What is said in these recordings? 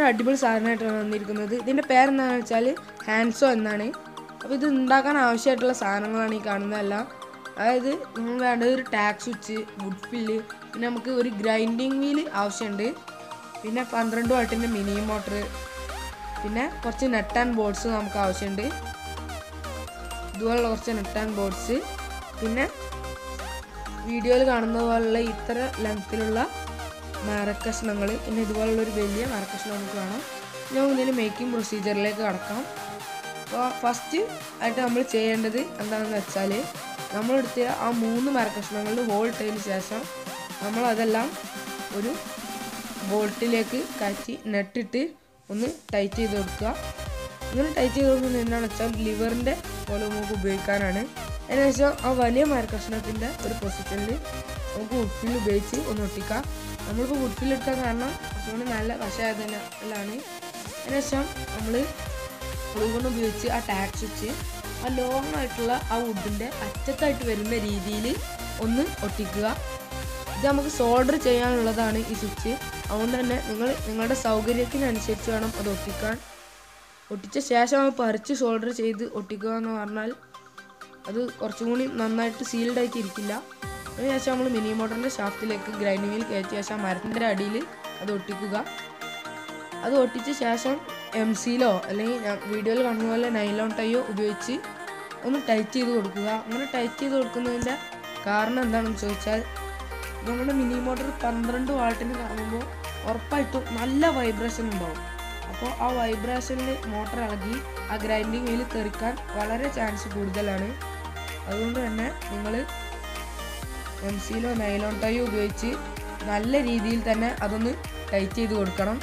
അടിപൊളി സാധനമായിട്ടാണ് വന്നിരിക്കുന്നത് ഇതിൻ്റെ പേരെന്താണെന്ന് വെച്ചാൽ ഹാൻസോ എന്നാണ് അപ്പോൾ ഇത് ഉണ്ടാക്കാൻ ആവശ്യമായിട്ടുള്ള സാധനങ്ങളാണ് ഈ കാണുന്നതെല്ലാം അതായത് നമുക്ക് വേണ്ടത് ഒരു ടാക്സ് സ്വിച്ച് വുഡ് ഫില്ല് പിന്നെ നമുക്ക് ഒരു ഗ്രൈൻഡിങ് വീൽ ആവശ്യമുണ്ട് പിന്നെ പന്ത്രണ്ട് വാട്ടിൻ്റെ മിനി മോട്ടർ പിന്നെ കുറച്ച് നെട്ട് ആൻഡ് ബോർഡ്സ് നമുക്ക് ആവശ്യമുണ്ട് ഇതുപോലുള്ള കുറച്ച് നെട്ട് ആൻഡ് ബോർഡ്സ് പിന്നെ വീഡിയോയിൽ കാണുന്ന പോലുള്ള ഇത്ര ലെങ്ത്തിലുള്ള മരക്കഷ്ണങ്ങൾ പിന്നെ ഇതുപോലുള്ള ഒരു വലിയ മരക്കഷ്ണം നമുക്ക് വേണം ഇനി നമുക്ക് ഇതിൻ്റെ മേക്കിംഗ് പ്രൊസീജിയറിലേക്ക് കടക്കാം അപ്പോൾ ഫസ്റ്റ് ആയിട്ട് നമ്മൾ ചെയ്യേണ്ടത് എന്താണെന്ന് വെച്ചാൽ നമ്മളെടുത്ത ആ മൂന്ന് മരക്കഷ്ണങ്ങളിൽ ഹോൾ ഇട്ടതിന് ശേഷം നമ്മൾ അതെല്ലാം ഒരു ബോൾട്ടിലേക്ക് കയറ്റി നെട്ടിട്ട് ഒന്ന് ടൈറ്റ് ചെയ്ത് കൊടുക്കുക ഇങ്ങനെ ടൈറ്റ് ചെയ്ത് കൊടുക്കുന്നത് എന്താണെന്ന് വെച്ചാൽ ലിവറിൻ്റെ പോലെ നമുക്ക് ഉപയോഗിക്കാനാണ് അതിനുശേഷം ആ വലിയ മരക്കഷ്ണത്തിൻ്റെ ഒരു പൊസിഷനിൽ നമുക്ക് ഉപ്പിൽ ഉപയോഗിച്ച് ഒന്ന് ഒട്ടിക്കാം നമ്മളിപ്പോൾ ഉപ്പിൽ ഇട്ടാൻ കാരണം കുറച്ചുകൂടി നല്ല വശമായതിനാലാണ് അതിനുശേഷം നമ്മൾ കൊണ്ട് ഉപയോഗിച്ച് ആ ടാക്സ് വെച്ച് ആ ലോങ് ആയിട്ടുള്ള ആ വുഡിൻ്റെ അറ്റത്തായിട്ട് വരുന്ന രീതിയിൽ ഒന്ന് ഒട്ടിക്കുക ഇത് നമുക്ക് സോൾഡർ ചെയ്യാനുള്ളതാണ് ഈ സ്വിച്ച് അതുകൊണ്ട് തന്നെ നിങ്ങൾ നിങ്ങളുടെ സൗകര്യത്തിനനുസരിച്ച് വേണം അത് ഒട്ടിക്കാൻ ഒട്ടിച്ച ശേഷം അത് പറിച്ച് സോൾഡർ ചെയ്ത് ഒട്ടിക്കുക എന്ന് പറഞ്ഞാൽ അത് കുറച്ചും കൂടി നന്നായിട്ട് സീൽഡ് ആയിട്ട് ഇരിക്കില്ല അതിന് ശേഷം നമ്മൾ മിനി മോട്ടറിൻ്റെ ഷാഫ്റ്റിലേക്ക് ഗ്രൈൻഡിങ്ങിൽ കയറ്റിയ ശേഷം മരത്തിൻ്റെ അടിയിൽ അത് ഒട്ടിക്കുക അത് ഒട്ടിച്ച ശേഷം എം സിയിലോ അല്ലെങ്കിൽ ഞാൻ വീഡിയോയിൽ കാണുന്ന പോലെ നൈലോൺ ടൈയോ ഉപയോഗിച്ച് ഒന്ന് ടൈറ്റ് ചെയ്ത് കൊടുക്കുക അങ്ങനെ ടൈറ്റ് ചെയ്ത് കൊടുക്കുന്നതിൻ്റെ കാരണം എന്താണെന്ന് ചോദിച്ചാൽ നമ്മുടെ മിനി മോട്ടർ പന്ത്രണ്ട് വാട്ടിന് കറങ്ങുമ്പോൾ ഉറപ്പായിട്ടും നല്ല വൈബ്രേഷൻ ഉണ്ടാവും അപ്പോൾ ആ വൈബ്രേഷനിൽ മോട്ടർ ഇളകി ആ ഗ്രൈൻഡിങ് വീൽ തെറിക്കാൻ വളരെ ചാൻസ് കൂടുതലാണ് അതുകൊണ്ട് തന്നെ നിങ്ങൾ എം സിയിലോ നൈലോൺ ടൈയോ ഉപയോഗിച്ച് നല്ല രീതിയിൽ തന്നെ അതൊന്ന് ടൈറ്റ് ചെയ്ത് കൊടുക്കണം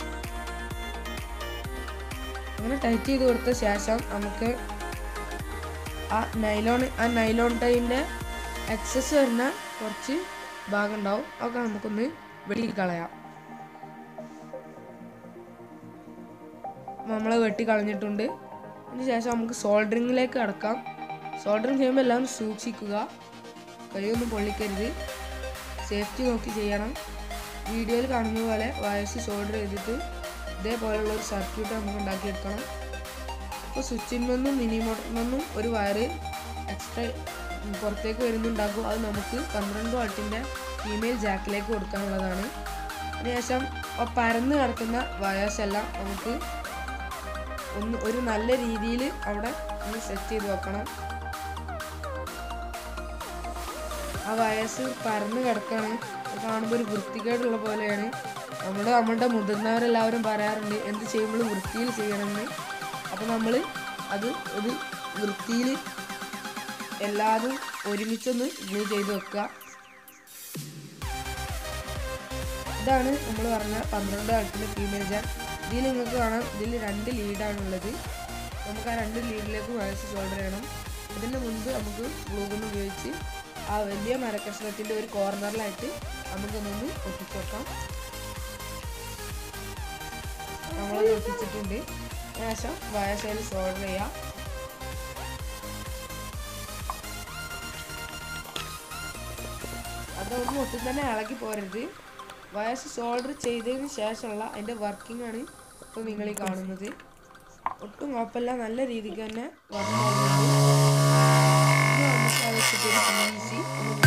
അങ്ങനെ ടൈറ്റ് ചെയ്ത് കൊടുത്ത ശേഷം നമുക്ക് ആ നൈലോൺ ആ നൈലോൺ ടൈൻ്റെ എക്സസ് വരുന്ന കുറച്ച് ഭാഗം ഉണ്ടാവും അതൊക്കെ നമുക്കൊന്ന് വെട്ടി കളയാം നമ്മൾ വെട്ടി കളഞ്ഞിട്ടുണ്ട് അതിന് ശേഷം നമുക്ക് സോൾഡറിങ്ങിലേക്ക് കടക്കാം സോൾഡറിങ് ചെയ്യുമ്പോൾ എല്ലാം സൂക്ഷിക്കുക കൈയൊന്നും പൊള്ളിക്കരുത് സേഫ്റ്റി നോക്കി ചെയ്യണം വീഡിയോയിൽ കാണുന്ന പോലെ വയസ്സ് സോൾഡർ ചെയ്തിട്ട് ഇതേപോലെയുള്ള ഒരു സർക്യൂട്ട് നമുക്ക് ഉണ്ടാക്കിയെടുക്കണം അപ്പോൾ സ്വിച്ചിൽ നിന്നും മിനി മോട്ടറിൽ നിന്നും ഒരു വയറ് എക്സ്ട്രാ പുറത്തേക്ക് വരുന്നുണ്ടാക്കും അത് നമുക്ക് പന്ത്രണ്ട് വാട്ടിൻ്റെ ഫീമെയിൽ ജാക്കിലേക്ക് കൊടുക്കാനുള്ളതാണ് അതിനുശേഷം ആ പരന്ന് കിടക്കുന്ന വയേഴ്സ് എല്ലാം നമുക്ക് ഒന്ന് ഒരു നല്ല രീതിയിൽ അവിടെ ഒന്ന് സെറ്റ് ചെയ്ത് വെക്കണം ആ വയസ്സ് പരന്ന് കിടക്കാണ് അത് കാണുമ്പോൾ ഒരു വൃത്തികേടുള്ള പോലെയാണ് നമ്മൾ നമ്മളുടെ മുതിർന്നവരെല്ലാവരും പറയാറുണ്ട് എന്ത് ചെയ്യുമ്പോഴും വൃത്തിയിൽ ചെയ്യണമെന്ന് അപ്പോൾ നമ്മൾ അത് ഒരു വൃത്തിയിൽ എല്ലാതും ഒരുമിച്ചൊന്ന് ഗ്ലൂ ചെയ്ത് വെക്കുക ഇതാണ് നമ്മൾ പറഞ്ഞ പന്ത്രണ്ട് ആൾക്കിൻ്റെ ഫീമെയിൽ ജാൻ ഇതിൽ നിങ്ങൾക്ക് കാണാം ഇതിൽ രണ്ട് ലീഡാണുള്ളത് നമുക്ക് ആ രണ്ട് ലീഡിലേക്ക് വയസ്സ് ഷോൾഡർ ചെയ്യണം ഇതിൻ്റെ മുൻപ് നമുക്ക് ഗ്ലൂഗൺ ഉപയോഗിച്ച് ആ വലിയ മരക്കഷ്ണത്തിൻ്റെ ഒരു കോർണറിലായിട്ട് നമുക്കൊന്നൊന്ന് ഒട്ടിച്ചു വെക്കാം നമ്മളത് ഒട്ടിച്ചിട്ടുണ്ട് ശേഷം വയസ്സയിൽ ഷോൾഡർ ചെയ്യാം അതൊന്നും ഒട്ടും തന്നെ ഇളകി പോരരുത് വയസ്സ് ഷോൾഡർ ചെയ്തതിന് ശേഷമുള്ള അതിൻ്റെ വർക്കിംഗ് ആണ് ഇപ്പോൾ നിങ്ങൾ ഈ കാണുന്നത് ഒട്ടും കുഴപ്പമില്ല നല്ല രീതിക്ക് തന്നെ വർക്ക് ആവുന്നുണ്ട് ഇനി നമുക്ക് അത് വെച്ചിട്ട് ഈസി